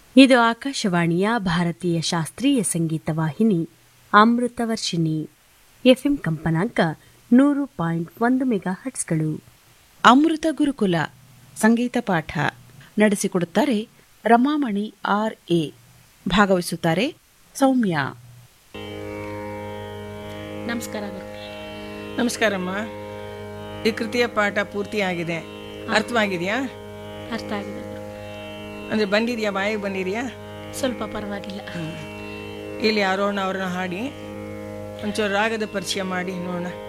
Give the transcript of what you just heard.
ಇದು ಆಕಾಶವಾಣಿಯ ಭಾರತೀಯ ಶಾಸ್ತ್ರೀಯ ಸಂಗೀತ ವಾಹಿನಿ ಅಮೃತವರ್ಷಿಣಿ ಎಫ್ಎಂ ಕಂಪನಾಂಕ ನೂರು ಪಾಯಿಂಟ್ ಒಂದು ಮೆಗಾ ಹಟ್ಸ್ಗಳು ಅಮೃತ ಗುರುಕುಲ ಸಂಗೀತ ಪಾಠ ನಡೆಸಿಕೊಡುತ್ತಾರೆ ರಮಾಮಣಿ ಆರ್ ಎ ಭಾಗವಹಿಸುತ್ತಾರೆ ಸೌಮ್ಯ ನಮಸ್ಕಾರ ಗುರು ನಮಸ್ಕಾರಮ್ಮ ಈ ಕೃತಿಯ ಪಾಠ ಪೂರ್ತಿಯಾಗಿದೆ ಅರ್ಥವಾಗಿದೆಯಾ ಅರ್ಥ ಆಗಿದೆ ಗುರು ಅಂದರೆ ಬಂದಿದೆಯಾ ಬಾಯಿಗೆ ಬಂದಿದೆಯಾ ಸ್ವಲ್ಪ ಪರವಾಗಿಲ್ಲ ಇಲ್ಲಿ ಆರೋಹಣ ಅವ್ರನ್ನ ಹಾಡಿ ಒಂಚೂರು ರಾಗದ ಪರಿಚಯ ಮಾಡಿ ನೋಡೋಣ